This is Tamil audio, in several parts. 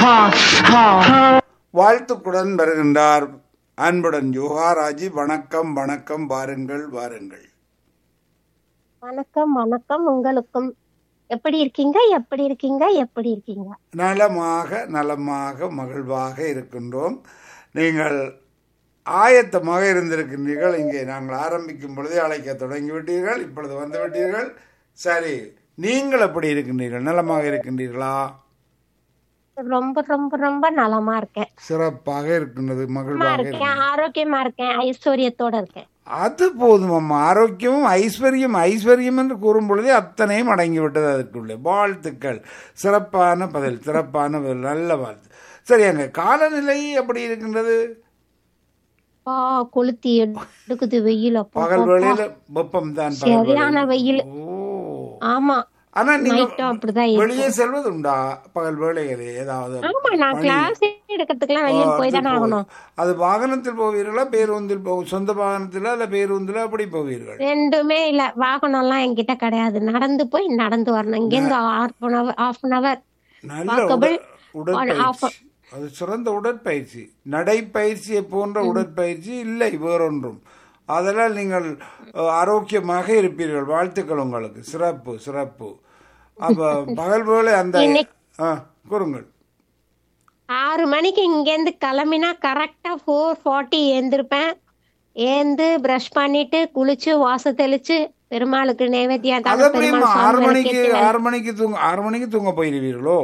வாழ்த்துக்குடன் வருகின்றார் அன்புடன் யோகாராஜி வணக்கம் வணக்கம் வாருங்கள் வாருங்கள் வணக்கம் வணக்கம் உங்களுக்கும் எப்படி இருக்கீங்க எப்படி இருக்கீங்க எப்படி இருக்கீங்க நலமாக நலமாக மகிழ்வாக இருக்கின்றோம் நீங்கள் ஆயத்தமாக இருந்திருக்கின்றீர்கள் இங்கே நாங்கள் ஆரம்பிக்கும் பொழுதே அழைக்க தொடங்கிவிட்டீர்கள் இப்பொழுது வந்து விட்டீர்கள் சரி நீங்கள் எப்படி இருக்கின்றீர்கள் நலமாக இருக்கின்றீர்களா ரொம்ப ரொம்ப ரொம்ப நலமா இருக்கேன் சிறப்பாக இருக்கின்றது நலமா மகிழ்வாக இருக்கேன் இருக்கின்றது ஆரோக்கியமா இருக்கேன் ஐஸ்வர்யத்தோட இருக்கேன் அது போதும் அம்மா ஆரோக்கியமும் ஐஸ்வர்யம் ஐஸ்வர்யம் என்று கூறும் பொழுதே அத்தனையும் அடங்கிவிட்டது அதுக்குள்ளே வாழ்த்துக்கள் சிறப்பான பதில் சிறப்பான பதில் நல்ல வாழ்த்து சரி அங்க காலநிலை எப்படி இருக்கின்றது பா கொளுத்தி எடுக்குது வெயில் அப்பா பகல் வேளையில வெப்பம் தான் பகல் சரியான வேளையில. வெயில் ஓ ஆமா ஆனா நீங்க நைட்டும் அப்படிதான் இருக்கு வெளியே செல்வது உண்டா பகல் வேளையிலே ஏதாவது ஆமா நான் கிளாஸ் எடுக்கிறதுக்குலாம் வெளியே போய் தானே ஆகணும் அது வாகனத்தில் போவீர்களா பேருந்தில் போ சொந்த வாகனத்தில் அல்ல பேருந்தில் அப்படி போவீர்கள் ரெண்டுமே இல்ல வாகனம் எல்லாம் என்கிட்ட கிடையாது நடந்து போய் நடந்து வரணும் இங்க இருந்து half an hour half an hour நல்ல Walkable, உடல் one half உடற்பயிற்சி அது சிறந்த உடற்பயிற்சி நடைப்பயிற்சியை போன்ற உடற்பயிற்சி இல்லை வேறொன்றும் அதனால் நீங்கள் அஹ், ஆரோக்கியமாக இருப்பீர்கள் வாழ்த்துக்கள் உங்களுக்கு சிறப்பு சிறப்பு அப்ப பகல் வேளை அந்த ஆ, கூறுங்கள் ஆறு மணிக்கு இங்கேருந்து கிளம்பினா கரெக்டா ஃபோர் ஃபார்ட்டி ஏந்திருப்பேன் ஏந்து பிரஷ் பண்ணிட்டு குளிச்சு வாசம் தெளிச்சு பெருமாளுக்கு நைவேத்தியம் அது தானே எப்படிம்மா பெருமாள் ஆறு சாமி மணிக்கு விளக்கேத்தி ஆறு மணிக்கு தூங்க ஆறு மணிக்கு தூங்க போயிருவீர்களோ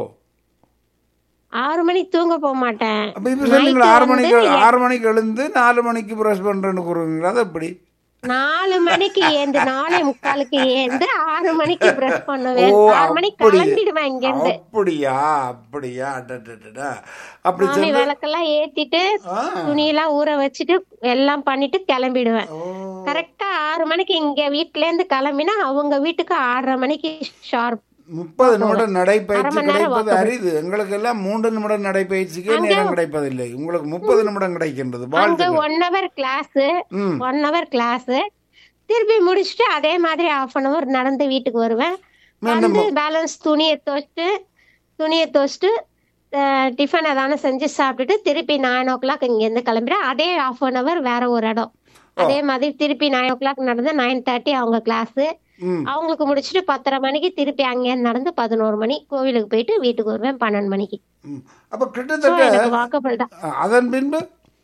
ஆறு மணிக்கு தூங்க போக மாட்டேன் அப்ப இப்ப சொன்னீங்களா ஆறு மணிக்கு ஆறு மணிக்கு எழுந்து நாலு மணிக்கு ப்ரஷ் பண்றேன்னு கூறுவீங்களா அது எப்படி நாலு மணிக்கு ஏந்து நாலே முக்காலுக்கு ஏந்து ஆறு மணிக்கு பிரஷ் ஓ பண்ணுவேன் ஆறு மணிக்கு அப்படி கிளம்பிடுவேன் இங்க இருந்து அப்படியா அப்படியா அடடடடா. அப்படி சாமி சென்று விளக்கெல்லாம் ஏத்திட்டு ஆ. துணியெல்லாம் ஊற வச்சுட்டு எல்லாம் பண்ணிட்டு கிளம்பிடுவேன் ஓ கரெக்டா ஆறு மணிக்கு இங்க வீட்ல இருந்து கிளம்பினா அவங்க வீட்டுக்கு ஆறரை மணிக்கு ஷார்ப் முப்பது நிமிடம் நடைப்பயிற்சி அரை மணி நேரம் கிடைப்பது அரிது எங்களுக்கு எல்லாம் மூன்று நிமிடம் நடைப்பயிற்சிக்கே நேரம் கிடைப்பதில்லை உங்களுக்கு முப்பது நிமிடம் கிடைக்கின்றது அங்க வாழ்த்துக்கள் ஒன் ஹவர் கிளாஸ் ம் ஒன் ஹவர் கிளாஸ் திருப்பி முடிச்சுட்டு அதே மாதிரி ஹாஃப் அன் ஹவர் நடந்து வீட்டுக்கு வருவேன் வந்து பேலன்ஸ் துணியை துவைச்சிட்டு துணியை துவைச்சிட்டு டிஃபன் ஏதானு செஞ்சு சாப்பிட்டுட்டு திருப்பி நைன் ஓ கிளாக் இங்கேருந்து கிளம்பிடுறேன் அதே ஹாஃப் அன் ஹவர் வேற ஒரு இடம் அதே மாதிரி திருப்பி நைன் ஓ கிளாக் நடந்து நைன் தேர்ட்டி அவங்க கிளாஸ் ம் அவங்களுக்கு முடிச்சுட்டு பத்தரை மணிக்கு திருப்பி அங்கேருந்து நடந்து பதினோரு மணி கோவிலுக்கு போயிட்டு வீட்டுக்கு வருவேன் பன்னெண்டு மணிக்கு ம். அப்ப So, கிட்டத்தட்ட எனக்கு வாக்கபிள் தான் அ- அதன் பின்பு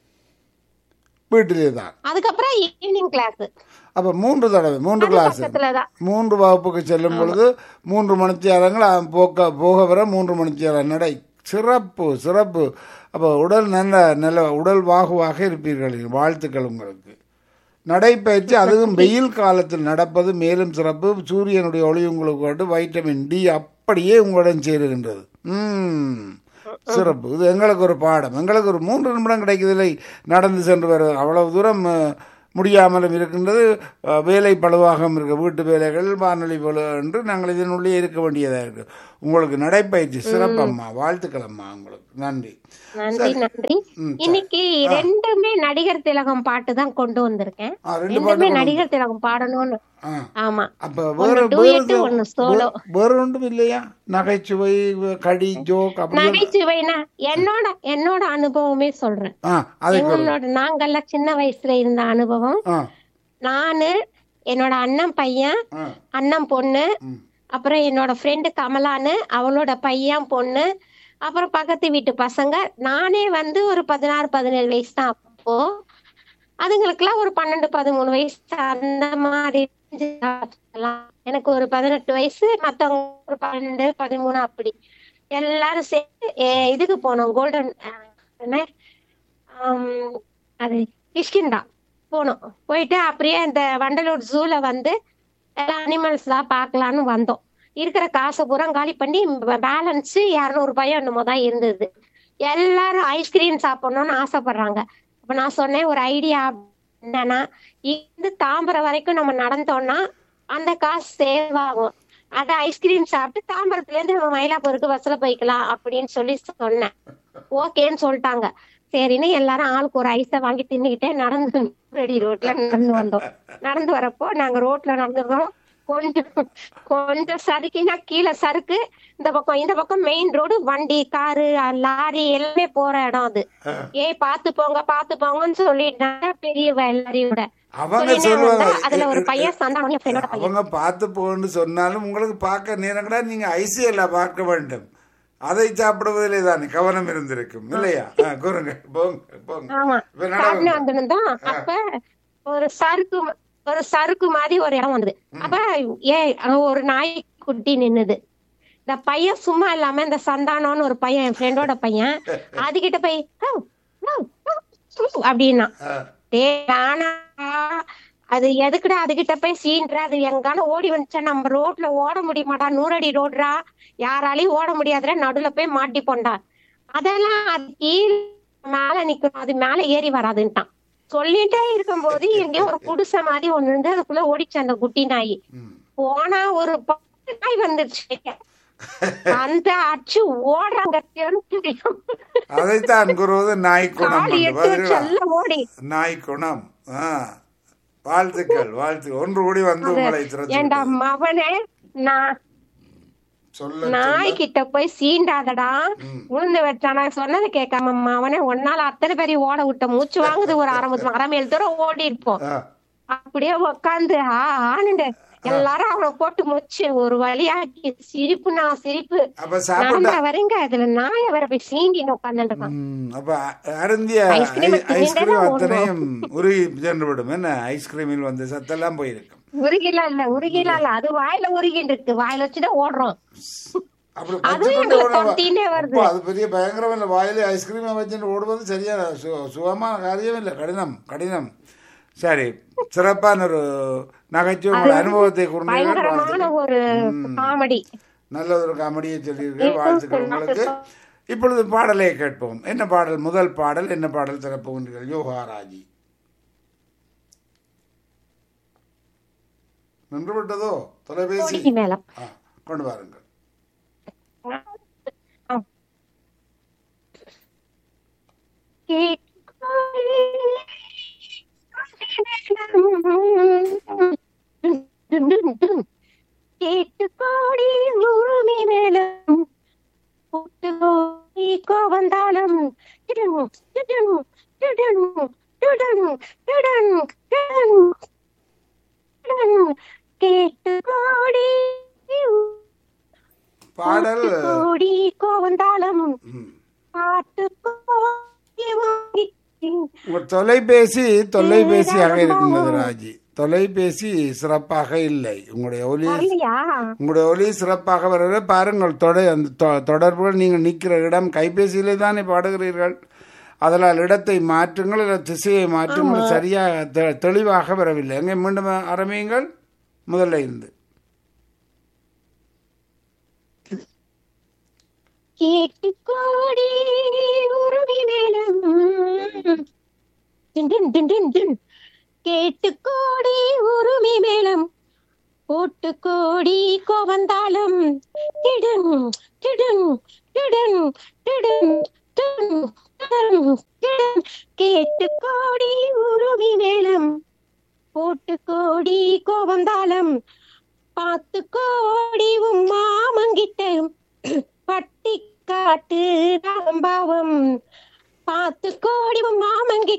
வீட்டிலே தான் அதுக்கப்புறம் ஈவினிங் கிளாஸ் அப்ப மூன்று தடவை மூன்று கிளாஸ் பக்கத்துல தான் மூன்று வகுப்புக்கு செல்லும் பொழுது மூன்று மணித்தியாரங்கள் அ, போக்க போக வர மூன்று மணித்தியாரம் நடை சிறப்பு சிறப்பு அப்போ உடல் நல்ல நல்ல உடல் வாகுவாக இருப்பீர்கள் வாழ்த்துக்கள் உங்களுக்கு நடைப்பயிற்சி அதுவும் வெயில் காலத்தில் நடப்பது மேலும் சிறப்பு சூரியனுடைய ஒளி உங்களுக்கு வந்து வைட்டமின் டி அப்படியே உங்களுடன் சேருகின்றது ம் சிறப்பு இது எங்களுக்கு ஒரு பாடம் எங்களுக்கு ஒரு மூன்று நிமிடம் கிடைக்கவில்லை நடந்து சென்று வர அவ்வளவு தூரம் அஹ், முடியாமலும் இருக்கின்றது அஹ், வேலை பழுவாகவும் இருக்கு வீட்டு வேலைகள் வானொலி பழு என்று நாங்கள் இதனுள்ளே இருக்க வேண்டியதாக இருக்கு உங்களுக்கு நடைப்பயிற்சி சிறப்பம்மா வாழ்த்துக்கள் அம்மா உங்களுக்கு நன்றி நன்றி நன்றி இன்னைக்கு ரெண்டுமே நடிகர் திலகம் பாட்டு தான் கொண்டு வந்திருக்கேன் ஆ, ரெண்டு ரெண்டுமே பாட்டு நடிகர் திலகம் பாடணும்னு ஆ ஆமா அப்ப ஒண்ணு வேற duet, வேற ஒண்ணு solo. வேற ஒன்றும் இல்லையா நகைச்சுவை கடி ஜோக் அப்படி நகைச்சுவைனா என்னோட என்னோட அனுபவமே சொல்றேன் ஆ அதை கொடு. எங்களோட நாங்கெல்லாம் சின்ன வயசுல இருந்த அனுபவம் ஆ நானு என்னோட அண்ணன் பையன் ஆ அண்ணன் பொண்ணு ம். அப்புறம் என்னோட ஃப்ரெண்டு கமலான்னு அவளோட பையன் பொண்ணு அப்புறம் பக்கத்து வீட்டு பசங்க நானே வந்து ஒரு பதினாறு பதினேழு வயசு தான் அப்போ அதுங்களுக்குலாம் ஒரு பன்னெண்டு பதிமூணு வயசு அந்த மாதிரி இருந்துச்சு. எனக்கு ஒரு பதினெட்டு வயசு மத்தவங்க ஒரு பன்னெண்டு பதிமூணு அப்படி எல்லாரும் சேர்ந்து அஹ், இதுக்கு போனோம் கோல்டன் என்ன ஆம், அது கிஷ்கிந்தா போனோம் போயிட்டு அப்படியே அந்த வண்டலூர் ஜூல வந்து எல்லா அனிமல்ஸ் தான் பார்க்கலான்னு வந்தோம் இருக்கிற காசை பூரா காலி பண்ணி பேலன்ஸ் இரநூறு ரூபாயோ என்னமோ தான் இருந்தது எல்லாரும் ஐஸ்கிரீம் சாப்பிடணும்னு ஆசைப்படுறாங்க அப்ப நான் சொன்னேன் ஒரு ஐடியா என்னன்னா இருந்து தாம்பரம் வரைக்கும் நம்ம நடந்தோம்னா அந்த காசு சேவ் ஆகும் அத ஐஸ்கிரீம் சாப்பிட்டு தாம்பரத்துல இருந்து நம்ம மயிலாப்பூருக்கு பஸ்ல போய்க்கலாம் அப்படின்னு சொல்லி சொன்னேன் ஓகேன்னு சொல்லிட்டாங்க சரின்னு எல்லாரும் ஆளுக்கு ஒரு ஐஸை வாங்கி தின்னுக்கிட்டே நடந்து ரெடி ரோட்ல நடந்து வந்தோம் நடந்து வரப்போ நாங்க ரோட்ல நடந்துருந்தோம் கொஞ்சம் கொஞ்சம் சறுக்கினா கீழே சறுக்கு இந்த பக்கம் இந்த பக்கம் மெயின் ரோடு வண்டி காரு லாரி எல்லாமே போற இடம் அது ஏய் பாத்து போங்க பாத்து போங்கன்னு சொல்லிட்டாங்க பெரிய எல்லாரையோட அவங்க சொல்லினே சொல்லுவாங்க வந்தா, அதுல ஒரு பையன் சந்தானம் என் ஃப்ரெண்டோட பையன் அவங்க பார்த்து போன்னு சொன்னாலும் உங்களுக்கு பார்க்க நேரம் கூட நீங்க ஐசிஎல்ல பார்க்க வேண்டும் அதை சாப்பிடுவதிலே தானே கவனம் இருந்திருக்கும் இல்லையா ஆ, கூறுங்க போங்க போங்க ஆமா இப்ப சாப்பிட்டு நடவுங்க. வந்திருந்தோம் அப்ப ஒரு சறுக்கு ம- ஒரு சறுக்கு மாதிரி ஒரு இடம் வந்தது அப்ப ஏ அங்க ஒரு நாய்க்குட்டி நின்னுது இந்த பையன் சும்மா இல்லாம இந்த சந்தானம்னு ஒரு பையன் என் ஃப்ரெண்டோட பையன் அதுகிட்ட போய் "ஹவ், ஹவ், ஹவ், ஹவ்" அப்படின்னா ஆ, டேய் வேணா அது எதுக்குடா அதுகிட்ட போய் சீன்ற அது எங்கான ஓடி வந்துச்சா நம்ம ரோட்ல ஓட முடியுமாடா நூறடி ரோடுடா யாராலையும் ஓட முடியாதுடா நடுவுல போய் மாட்டி போண்டா அதெல்லாம் அது கீழ மேல நிக்கணும் அது மேல ஏறி வராதுன்ட்டான் சொல்லிட்டே இருக்கும்போது எங்கேயோ ஒரு குடிசை மாதிரி ஒண்ணு இருந்து அதுக்குள்ள ஓடிச்சு அந்த குட்டி நாய் ம். போனா ஒரு பத்து நாய் வந்துருச்சு அந்த அடிச்சு ஓடுறாங்க தெரியும் அதைத்தான் கூறுவது நாய் குணம் கால் என்று. எட்டு வச்சு பாத்தீங்களா? எல்லாம் ஓடி நாய் குணம் ஆ. வாழ்த்துக்கள் வாழ்த்து ஒன்று கூடி வந்து உங்களை திறந்து ஏண்டா விட்டது. மவனே நான் சொல்ல நாய் கிட்ட போய் சீண்டாதடா ம். உளுந்து வச்சா நான் சொன்னதை கேட்காம மவனே ஒன்னால அத்தனை பேரையும் ஓட விட்ட மூச்சு வாங்குது ஒரு அரை மணி அரை மைல் தூரம் ஓடி இருப்போம் ஆ, அப்படியே உக்காந்து ஆ ஆனுண்டு எல்லாரும் அவனை போட்டு முச்சு ஒரு வழியாக்கி சிரிப்பு நான் சிரிப்பு அப்ப சாப்பிட்டா நடந்த வரீங்க அதுல நாய வேற போய் சீண்டின்னு உட்காந்துட்டு இருக்கான் ம், அப்ப அ- அருந்திய ஐஸ்கிரீம் ஐ- ஐஸ்கிரீம் தின்னுட்டா அத்தனையும் உருகி சென்று விடும் என்ன ஐஸ்கிரீமில் வந்து சத்தெல்லாம் போயிருக்கும் உருகிலாம் இல்ல உருகிலாம் இல்ல அது வாயில உருகிட்டு இருக்கு வாயில வச்சுதான் ஓடுறோம் அப்படி அதுவும் வச்சுக்கொண்டு எங்களுக்கு ஓடுவா. தொட்டின்னே வருது. அப்போ அது பெரிய பயங்கரம் இல்லை வாயிலே ஐஸ்கிரீமை வச்சுட்டு ஓடுவது சரியா சு- சுகமான காரியம் இல்லை கடினம் கடினம் சரி சிறப்பான ஒரு நகைச்சுவை உங்கள் அனுபவத்தை கூர்ந்தீர்கள் பயங்கரமான வாழ்த்துக்கள். ஒரு ம். காமெடி நல்ல ஒரு காமெடியை சொல்லியிருக்கீர்கள் வாழ்த்துக்கள் உங்களுக்கு இப்பொழுது பாடலை கேட்போம் என்ன பாடல் முதல் பாடல் என்ன பாடல் திறப்புகின்றீர்கள் யோகாராஜி நின்று விட்டதோ தொலைபேசி கோடிக்கு மேல ஆ, கொண்டு வாருங்கள் கேட்டு கோடி உருமி மேலும் கூட்டு கோடி கோவந்தாலும் டிடன், டிடன், டிடன், டிடன், டிடன், டிடன், டிடன். கேட்டு கோடி பாடல் கோடி கோவந்தாலும் ம். பாட்டு கோடி வாங்கி உங்கள் தொலைபேசி தொலைபேசியாக இருக்கின்றது ராஜி தொலைபேசி சிறப்பாக இல்லை உங்களுடைய ஒலி வரலையா உங்களுடைய ஒலி சிறப்பாக வர பாருங்கள் தொடை அந்த தொ- தொடர்புகள் நீங்கள் நிற்கிற இடம் கைபேசியிலே தானே பாடுகிறீர்கள் அதனால் இடத்தை மாற்றுங்கள் இல்லை திசையை மாற்றுங்கள் சரியாக தெ- தெளிவாக வரவில்லை எங்கே மீண்டும் ஆரம்பியுங்கள் முதல்ல இருந்து கேட்டு கோடி உருவி மேலும் டின் டின் டின் டின் டின். கேட்டு கோடி உருமி மேலும் போட்டு கோடி கோவந்தாலும் டிடன் டிடன் டிடன் டிடன் டிடன் டிடன் டிடன். கேட்டு கோடி உருவி மேலும் போட்டு கோடி கோவந்தாலும் பார்த்து கோடி உன் மாமங்கிட்ட பட்டி காட்டு ராம்பாவம் பார்த்து கோடி உன் மாமங்கிட்ட